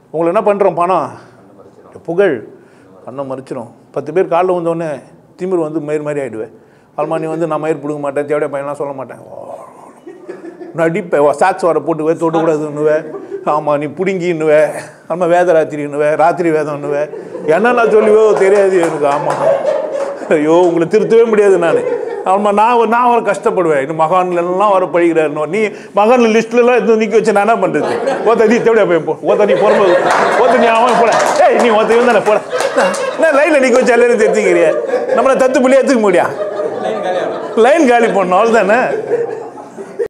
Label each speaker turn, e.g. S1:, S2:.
S1: உங்களை என்ன பண்ணுறோம் பணம் புகழ் கண்ணை மறைச்சிரும் பத்து பேர் காலில் வந்தோடனே திமிர் வந்து மயிர் மாதிரி ஆகிடுவேன் அல்மா நீ வந்து நான் மயிர் பிடுங்க மாட்டேன் தேவையா பையன்லாம் சொல்ல மாட்டேன் நடிப்பேன் சாக்ஸ் வர போட்டு தொட்டக்கூடாதுன்னுவேன் ஆமாம் நீ பிடுங்கின்னுவே அம்மா வேத ராத்திரின்னுவே ராத்திரி வேதம்னுவே என்னென்ன சொல்லுவோ தெரியாது எனக்கு ஆமாம் ஐயோ உங்களை திருத்தவே முடியாது நான் ஆமாம் நான் ஒரு- நான் வர கஷ்டப்படுவேன் இன்னும் மகான்ல எல்லாம் வர படிக்கிறாரு நீ மகான் லிஸ்ட்லலாம் எதுவும் நிற்க வச்சு நான் என்ன பண்ணுறது ஓத்த நீ தேவையா போய் போ ஓத்த நீ பொறுமை ஓத்த நீ அவன் போட ஏய் நீ ஒருத்த இவன் தானே போட என்ன லைனில் நிற்க வச்சு எல்லாரும் தெரிஞ்சுக்கிறிய நம்மளை தத்து புள்ளியே எடுத்துக்க முடியா லைன் காலி பண்ணணும் அவ்வளோ தானே